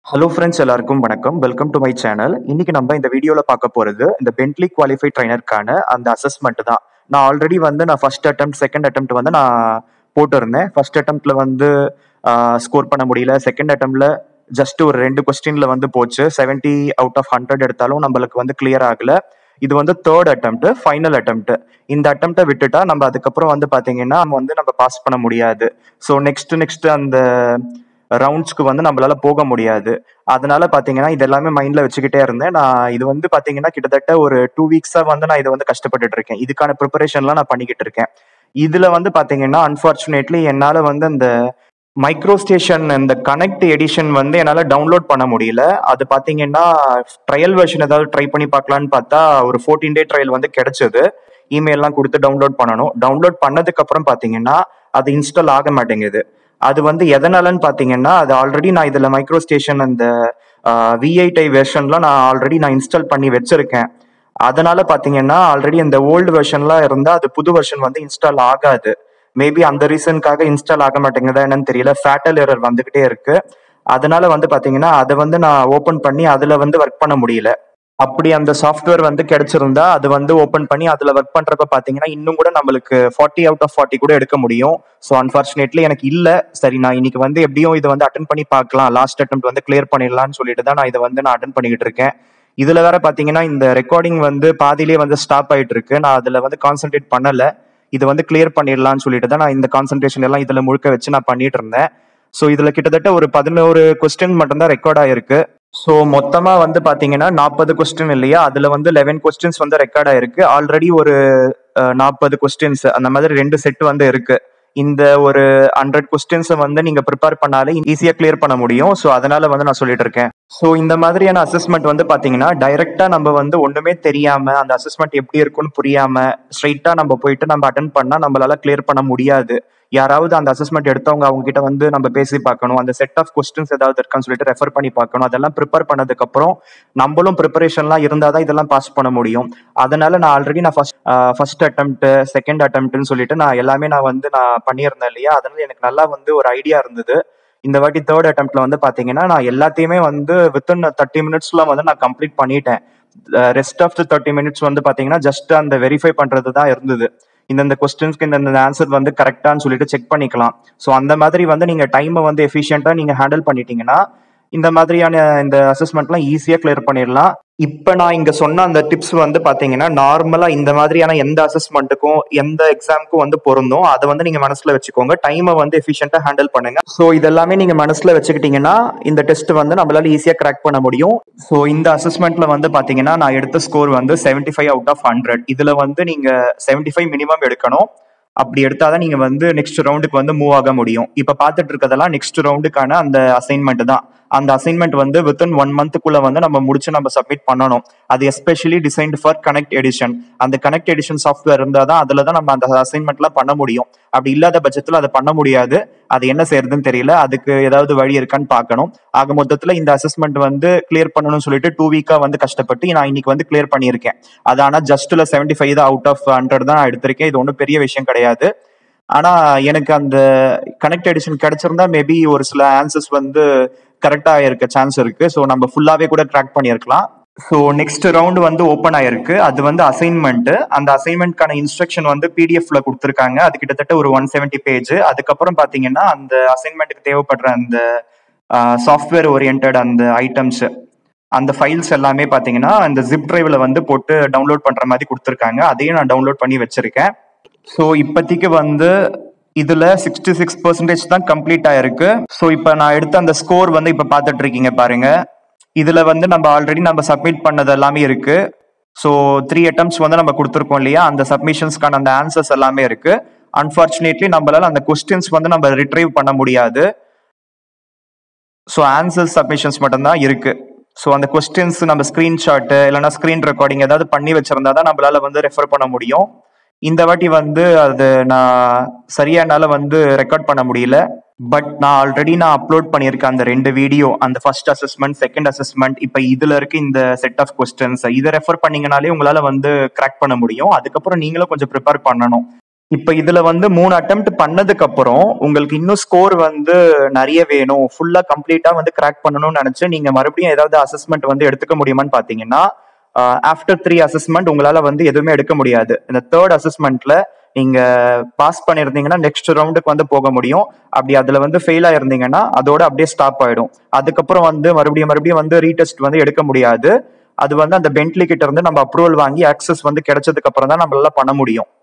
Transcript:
hello friends எல்லாருக்கும் வணக்கம் welcome to my channel இன்னைக்கு நம்ம இந்த வீடியோவில் பார்க்க போகிறது இந்த பென்ட்லி குவாலிஃபை ட்ரைனருக்கான அந்த அசஸ்மெண்ட் தான் நான் ஆல்ரெடி வந்து நான் ஃபர்ஸ்ட் attempt செகண்ட் attempt வந்து நான் போட்டிருந்தேன் ஃபர்ஸ்ட் அட்டம்ப்ட்ல வந்து ஸ்கோர் பண்ண முடியல செகண்ட் அட்டம்ப்ட்ல ஜஸ்ட் ஒரு ரெண்டு கொஸ்டின்ல வந்து போச்சு 70 அவுட் ஆஃப் ஹண்ட்ரட் எடுத்தாலும் நம்மளுக்கு வந்து கிளியர் ஆகல இது வந்து தேர்ட் attempt ஃபைனல் attempt இந்த அட்டம்ப்டை விட்டுட்டா நம்ம அதுக்கப்புறம் வந்து பாத்தீங்கன்னா நம்ம வந்து நம்ம பாஸ் பண்ண முடியாது ஸோ நெக்ஸ்ட் நெக்ஸ்ட் அந்த ரவுண்ட்ஸ்க்கு வந்து நம்மளால போக முடியாது அதனால பாத்தீங்கன்னா இது எல்லாமே மைண்ட்ல வச்சுக்கிட்டே இருந்தேன் நான் இது வந்து பாத்தீங்கன்னா கிட்டத்தட்ட ஒரு டூ வீக்ஸா வந்து நான் இதை வந்து கஷ்டப்பட்டுட்டு இருக்கேன் இதுக்கான ப்ரிப்பரேஷன்லாம் நான் பண்ணிக்கிட்டு இருக்கேன் இதுல வந்து பாத்தீங்கன்னா அன்பார்ச்சுனேட்லி என்னால வந்து அந்த மைக்ரோ ஸ்டேஷன் இந்த கனெக்ட் எடிஷன் வந்து என்னால டவுன்லோட் பண்ண முடியல அது பாத்தீங்கன்னா ட்ரையல் வெர்ஷன் ஏதாவது ட்ரை பண்ணி பார்க்கலான்னு பார்த்தா ஒரு ஃபோர்டீன் டே ட்ரையல் வந்து கிடைச்சது இமெயில்லாம் கொடுத்து டவுன்லோட் பண்ணணும் டவுன்லோட் பண்ணதுக்கு அப்புறம் பாத்தீங்கன்னா அது இன்ஸ்டால் ஆக மாட்டேங்குது அது வந்து எதனாலன்னு பாத்தீங்கன்னா அது ஆல்ரெடி நான் இதுல மைக்ரோ ஸ்டேஷன் அந்த விஐடி வெர்ஷன்ல நான் ஆல்ரெடி நான் இன்ஸ்டால் பண்ணி வச்சிருக்கேன் அதனால பாத்தீங்கன்னா ஆல்ரெடி இந்த ஓல்டு வெர்ஷன்லாம் இருந்தா அது புது வெர்ஷன் வந்து இன்ஸ்டால் ஆகாது மேபி அந்த ரீசனுக்காக இன்ஸ்டால் ஆக மாட்டேங்குதா என்னன்னு தெரியல ஃபேட்டல் எரர் வந்துகிட்டே இருக்கு அதனால வந்து பாத்தீங்கன்னா அதை வந்து நான் ஓபன் பண்ணி அதுல வந்து ஒர்க் பண்ண முடியல அப்படி அந்த சாஃப்ட்வேர் வந்து கிடைச்சிருந்தா அது வந்து ஓபன் பண்ணி அதுல ஒர்க் பண்றப்ப பாத்தீங்கன்னா இன்னும் கூட நம்மளுக்கு ஃபார்ட்டி அவுட் ஆஃப் ஃபார்ட்டி கூட எடுக்க முடியும் ஸோ அன்பார்ச்சுனேட்லி எனக்கு இல்ல சரி நான் இன்னைக்கு வந்து எப்படியும் இதை வந்து அட்டன் பண்ணி பார்க்கலாம் லாஸ்ட் அட்டம் வந்து கிளியர் பண்ணிடலாம்னு சொல்லிட்டு தான் நான் இதை வந்து நான் அட்டன் பண்ணிக்கிட்டு இருக்கேன் இதுல வேற பாத்தீங்கன்னா இந்த ரெக்கார்டிங் வந்து பாதியிலே வந்து ஸ்டாப் ஆயிட்டு இருக்கு நான் அதுல வந்து கான்சென்ட்ரேட் பண்ணல இது வந்து கிளியர் பண்ணிடலாம்னு சொல்லிட்டு தான் நான் இந்த கான்சென்ட்ரேஷன் எல்லாம் இதுல முழுக்க வச்சு நான் பண்ணிட்டு இருந்தேன் ஸோ இதுல கிட்டத்தட்ட ஒரு பதினோரு கொஸ்டின் மட்டும்தான் ரெக்கார்ட் ஆயிருக்கு ஸோ மொத்தமா வந்து பாத்தீங்கன்னா நாற்பது கொஸ்டின் இல்லையா அதுல வந்து லெவன் கொஸ்டின்ஸ் வந்து ரெக்கார்ட் ஆயிருக்கு ஆல்ரெடி ஒரு நாற்பது கொஸ்டின்ஸ் அந்த மாதிரி ரெண்டு செட் வந்து இருக்கு இந்த ஒரு ஹண்ட்ரட் கொஸ்டின்ஸை வந்து நீங்க ப்ரிப்பேர் பண்ணாலே ஈஸியா கிளியர் பண்ண முடியும் ஸோ அதனால வந்து நான் சொல்லிட்டு இருக்கேன் ஸோ இந்த மாதிரியான அசஸ்மெண்ட் வந்து பாத்தீங்கன்னா டைரக்டா நம்ம வந்து ஒண்ணுமே தெரியாம அந்த அசஸ்மெண்ட் எப்படி இருக்கும்னு புரியாம ஸ்ட்ரைட்டா நம்ம போயிட்டு நம்ம அட்டன் பண்ணா நம்மளால கிளியர் பண்ண முடியாது யாராவது அந்த அசஸ்மெண்ட் எடுத்தவங்க அவங்க கிட்ட வந்து நம்ம பேசி பார்க்கணும் அந்த செட் ஆஃப் கொஸ்டின்ஸ் ஏதாவது இருக்கான்னு சொல்லிட்டு ரெஃபர் பண்ணி பார்க்கணும் அதெல்லாம் ப்ரிப்பேர் பண்ணதுக்கு அப்புறம் நம்மளும் ப்ரிப்பரேஷன்லாம் இருந்தால் தான் இதெல்லாம் பாஸ் பண்ண முடியும் அதனால நான் ஆல்ரெடி நான் ஃபர்ஸ்ட் ஃபர்ஸ்ட் அட்டம்ப்ட் செகண்ட் அட்டம்ப்ட்னு சொல்லிட்டு நான் எல்லாமே நான் வந்து நான் பண்ணியிருந்தேன் இல்லையா அதனால எனக்கு நல்லா வந்து ஒரு ஐடியா இருந்தது இந்த வாட்டி தேர்ட் அட்டம்ப்ட்ல வந்து பாத்தீங்கன்னா நான் எல்லாத்தையுமே வந்து வித்தின் தேர்ட்டி மினிட்ஸ்ல வந்து நான் கம்ப்ளீட் பண்ணிட்டேன் rest of the thirty minutes வந்து பாத்தீங்கன்னா ஜஸ்ட் அந்த வெரிஃபை பண்றது தான் இருந்தது இந்தந்த கொஸ்டின்ஸ்க்கு இந்த ஆன்சர் வந்து கரெக்டான்னு சொல்லிட்டு செக் பண்ணிக்கலாம் ஸோ அந்த மாதிரி வந்து நீங்க டைமை வந்து எஃபிஷியண்டா நீங்க ஹேண்டில் பண்ணிட்டீங்கன்னா இந்த மாதிரியான இந்த அசஸ்மெண்ட்லாம் ஈஸியா கிளியர் பண்ணிடலாம் இப்ப நான் இங்க சொன்ன அந்த டிப்ஸ் வந்து பாத்தீங்கன்னா நார்மலா இந்த மாதிரியான எந்த அசஸ்மெண்ட்டுக்கும் எந்த எக்ஸாமுக்கும் வந்து பொருந்தும் அதை வந்து நீங்க மனசுல வச்சுக்கோங்க டைமை வந்து எஃபிஷியண்டா ஹேண்டில் பண்ணுங்க ஸோ இதெல்லாமே நீங்க மனசுல வச்சுக்கிட்டீங்கன்னா இந்த டெஸ்ட் வந்து நம்மளால ஈஸியா கிராக் பண்ண முடியும் ஸோ இந்த அசஸ்மெண்ட்ல வந்து பாத்தீங்கன்னா நான் எடுத்த ஸ்கோர் வந்து seventy five out of hundred இதுல வந்து நீங்க செவன்டி ஃபைவ் மினிமம் எடுக்கணும் அப்படி எடுத்தாதான் நீங்க வந்து நெக்ஸ்ட் ரவுண்டுக்கு வந்து மூவ் ஆக முடியும் இப்ப பாத்துட்டு இருக்கதெல்லாம் நெக்ஸ்ட் ரவுண்டுக்கான அந்த அசைன்மெண்ட் தான் அந்த அசைன்மெண்ட் வந்து வித்தின் ஒன் மந்த்துக்குள்ள வந்து நம்ம முடிச்சு நம்ம சப்மிட் பண்ணணும் அது especially designed for connect edition அந்த கனெக்ட் எடிஷன் சாஃப்ட்வேர் இருந்தால் தான் அதில் தான் நம்ம அந்த அசைன்மெண்ட்லாம் பண்ண முடியும் அப்படி இல்லாத பட்சத்தில் அதை பண்ண முடியாது அது என்ன செய்யறதுன்னு தெரியல அதுக்கு ஏதாவது வழி இருக்கான்னு பார்க்கணும் ஆக மொத்தத்தில் இந்த அசஸ்மெண்ட் வந்து கிளியர் பண்ணணும்னு சொல்லிட்டு டூ வீக்கா வந்து கஷ்டப்பட்டு நான் இன்னைக்கு வந்து கிளியர் பண்ணியிருக்கேன் அது ஆனால் ஜஸ்ட்ல செவன்டி ஃபைவ் தான் அவுட் ஆஃப் ஹண்ட்ரட் தான் நான் எடுத்திருக்கேன் இது ஒன்றும் பெரிய விஷயம் கிடையாது ஆனா எனக்கு அந்த கனெக்ட் எடிஷன் கிடைச்சிருந்தா மேபி ஒரு சில ஆன்சர்ஸ் வந்து கரெக்டா இருக்க சான்ஸ் இருக்கு ஸோ நம்ம ஃபுல்லாவே கூட ட்ராக் பண்ணியிருக்கலாம் ஸோ நெக்ஸ்ட் ரவுண்டு வந்து ஓப்பன் ஆயிருக்கு அது வந்து அசைன்மெண்ட் அந்த அசைன்மெண்ட்கான இன்ஸ்ட்ரக்ஷன் வந்து பிடிஎஃப்ல கொடுத்துருக்காங்க அது கிட்டத்தட்ட ஒரு ஒன் செவன்டி பேஜ் அதுக்கப்புறம் பாத்தீங்கன்னா அந்த அசைன்மெண்ட்டுக்கு தேவைப்படுற அந்த சாஃப்ட்வேர் ஓரியன்ட் அந்த ஐட்டம்ஸ் அந்த ஃபைல்ஸ் எல்லாமே பாத்தீங்கன்னா அந்த ஜிப் டிரைவ்ல வந்து போட்டு டவுன்லோட் பண்ற மாதிரி கொடுத்துருக்காங்க அதையும் நான் டவுன்லோட் பண்ணி வச்சிருக்கேன் ஸோ இப்போதைக்கு வந்து இதுல சிக்ஸ்டி சிக்ஸ் பர்சன்டேஜ் தான் கம்ப்ளீட் ஆயிருக்கு ஸோ இப்போ நான் எடுத்த அந்த ஸ்கோர் வந்து இப்போ பார்த்துட்டு இருக்கீங்க பாருங்க இதுல வந்து நம்ம ஆல்ரெடி நம்ம சப்மிட் பண்ணது எல்லாமே இருக்கு ஸோ த்ரீ அட்டம்ஸ் வந்து நம்ம கொடுத்துருக்கோம் இல்லையா அந்த சப்மிஷன்ஸ்க்கான அந்த ஆன்சர்ஸ் எல்லாமே இருக்கு அன்பார்ச்சுனேட்லி நம்மளால அந்த கொஸ்டின்ஸ் வந்து நம்ம ரிட்ரைவ் பண்ண முடியாது ஸோ ஆன்சர்ஸ் சப்மிஷன்ஸ் மட்டும்தான் இருக்கு ஸோ அந்த கொஸ்டின்ஸ் நம்ம ஸ்கிரீன்ஷாட்டு இல்லைன்னா ஸ்க்ரீன் ரெக்கார்டிங் ஏதாவது பண்ணி வச்சிருந்தா தான் நம்மளால வந்து ரெஃபர் பண்ண முடியும் இந்த வாட்டி வந்து அது நான் சரியா என்னால வந்து ரெக்கார்ட் பண்ண முடியல பட் நான் ஆல்ரெடி நான் அப்லோட் பண்ணியிருக்கேன் அந்த ரெண்டு வீடியோ அந்த ஃபர்ஸ்ட் அசஸ்மெண்ட் செகண்ட் அசஸ்மெண்ட் இப்போ இதுல இருக்கு இந்த செட் ஆஃப் கொஸ்டின்ஸ் இதை ரெஃபர் பண்ணீங்கனாலே உங்களால வந்து கிராக் பண்ண முடியும் அதுக்கப்புறம் நீங்களும் கொஞ்சம் ப்ரிப்பேர் பண்ணணும் இப்போ இதுல வந்து மூணு அட்டெம்ப்ட் பண்ணதுக்கு அப்புறம் உங்களுக்கு இன்னும் ஸ்கோர் வந்து நிறைய வேணும் ஃபுல்லா கம்ப்ளீட்டா வந்து கிராக் பண்ணணும்னு நினைச்சு நீங்க மறுபடியும் ஏதாவது அசஸ்மெண்ட் வந்து எடுத்துக்க முடியுமான்னு பாத்தீங்கன்னா ஆஃப்டர் த்ரீ அசஸ்மெண்ட் உங்களால வந்து எதுவுமே எடுக்க முடியாது இந்த தேர்ட் அசஸ்மெண்ட்ல நீங்க பாஸ் பண்ணிருந்தீங்கன்னா நெக்ஸ்ட் ரவுண்டுக்கு வந்து போக முடியும் அப்படி அதுல வந்து ஃபெயில் ஆயிருந்தீங்கன்னா அதோட அப்படியே ஸ்டாப் ஆயிடும் அதுக்கப்புறம் வந்து மறுபடியும் மறுபடியும் வந்து ரீடெஸ்ட் வந்து எடுக்க முடியாது அது வந்து அந்த பென்ட்லி கிட்ட இருந்து நம்ம அப்ரூவல் வாங்கி ஆக்சஸ் வந்து கிடைச்சதுக்கு அப்புறம் தான் நம்மளால பண்ண முடியும்